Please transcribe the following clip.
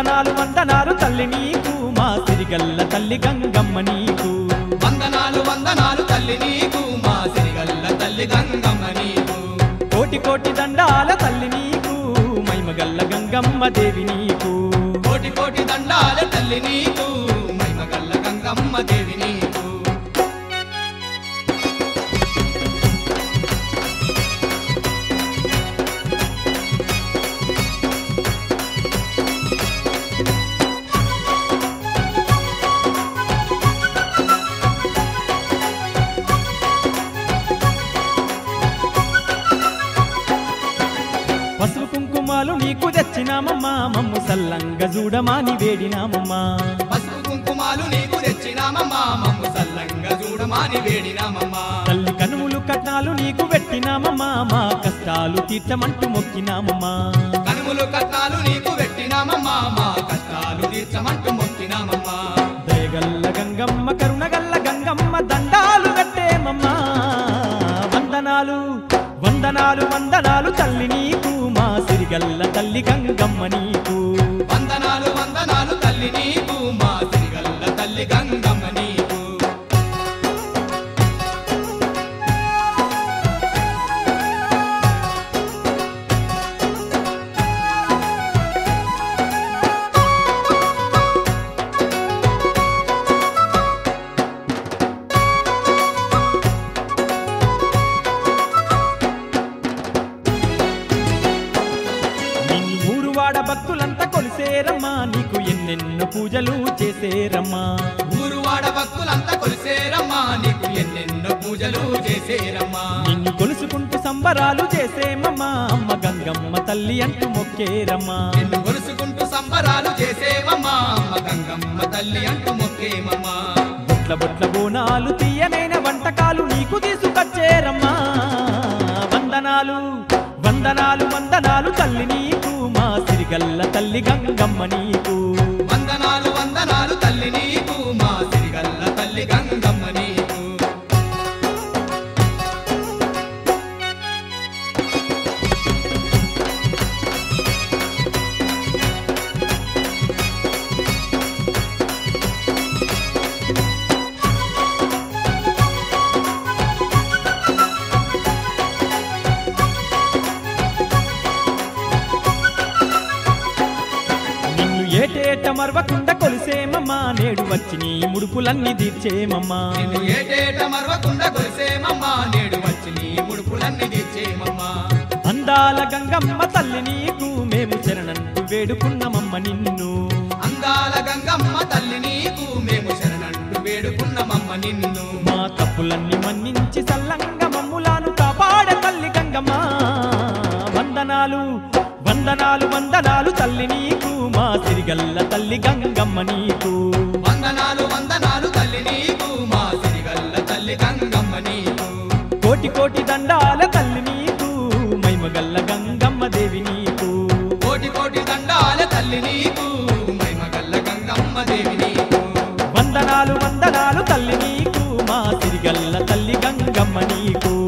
వందనాలు వందనాలు తల్లి నీకు మా సిరిగల్ల తల్లి గంగమ్మ నీకు వందనాలు వందనాలు తల్లి నీకు మా సిరిగల్ల తల్లి గంగమ్మ నీకు కోటి కోటి దండాల తల్లి నీకు మైమగల్ల గంగమ్మ దేవి నీకు కోటి కోటి దండాల తల్లి నీకు మైమగల్ల గంగమ్మ దేవి నీకు పసుపు కుంకుమాలు నీకు తెచ్చినామమ్మా మమ్ము సల్లంగ చూడమాని వేడినామమ్మా పసుపు కుంకుమాలు నీకు తెచ్చినామమ్మా మమ్ము సల్లంగా చూడమాని వేడినామమ్మా తల్లి కనుములు కట్నాలు నీకు పెట్టినామమ్మా మా కష్టాలు తీర్చమంటూ మొక్కినామమ్మా కనుములు కట్నాలు నీకు పెట్టినామమ్మా మా కష్టాలు తీర్చమంటూ మొక్కినామమ్మా దయగల్ల గంగమ్మ కరుణగల్ల గంగమ్మ దండాలు కట్టేమమ్మా వందనాలు వందనాలు వందనాలు తల్లి నీకు మా సిరిగల్ల తల్లి గంగమ్మ నీకు వందనాలు వందనాలు తల్లి నీకు మా సిరిగల్ల తల్లి గంగమ్మ నీకు నిన్ను ఊరువాడ భక్తులంతా కొలిసేరమ్మా నీకు ఎన్నెన్నో పూజలు చేసేరమ్మా ఊరువాడ భక్తులంతా కొలిసేరమ్మా నీకు ఎన్నెన్నో పూజలు చేసేరమ్మా నిన్ను కొలుసుకుంటూ సంబరాలు చేసేమమ్మా అమ్మ గంగమ్మ తల్లి అంటూ మొక్కేరమ్మా నిన్ను కొలుసుకుంటూ సంబరాలు చేసేవమ్మా అమ్మ గంగమ్మ తల్లి అంటూ మొక్కేమమ్మా బొట్ల బొట్ల బోనాలు తీయనైన వంటకాలు నీకు తీసుకొచ్చేరమ్మా వందనాలు వందనాలు వందనాలు తల్లి నీకు మా సిరిగల్ల తల్లి గంగమ్మ నీకు వందనాలు వందనాలు తల్లి నీకు మా సిరిగల్ల తల్లి గంగమ్మ నీకు నిన్ను ఏటేట మరవకుండ కొలిసేమమ్మా నేడు వచ్చి నీ ముడుపులన్నీ తీర్చేమమ్మా నిన్ను ఏటేట మరవకుండా కొలిసేమమ్మా నేడు వచ్చి నీ ముడుపులన్నీ తీర్చేమమ్మా అందాల గంగమ్మ తల్లి నీకు మేము శరణంటూ వేడుకున్నామమ్మ నిన్ను అందాల గంగమ్మ తల్లి నీకు మేము శరణంటూ వేడుకున్నమమ్మ నిన్ను మా తప్పులన్నీ మన్నించి సల్లంగా మమ్ములాను కాపాడే తల్లి గంగమ్మ వందనాలు వందనాలు వందనాలు తల్లి నీకు మా సిరిగల్ల తల్లి గంగమ్మ నీకు వందనాలు వందనాలు తల్లి నీకు మా సిరిగల్ల తల్లి గంగమ్మ నీకు కోటి కోటి దండాల తల్లి నీకు మైమగల్ల గంగమ్మ దేవి నీకు కోటి కోటి దండాల తల్లి నీకు మైమగల్ల గంగమ్మ దేవి నీకు వందనాలు వందనాలు తల్లి నీకు మా సిరిగల్ల తల్లి గంగమ్మ నీకు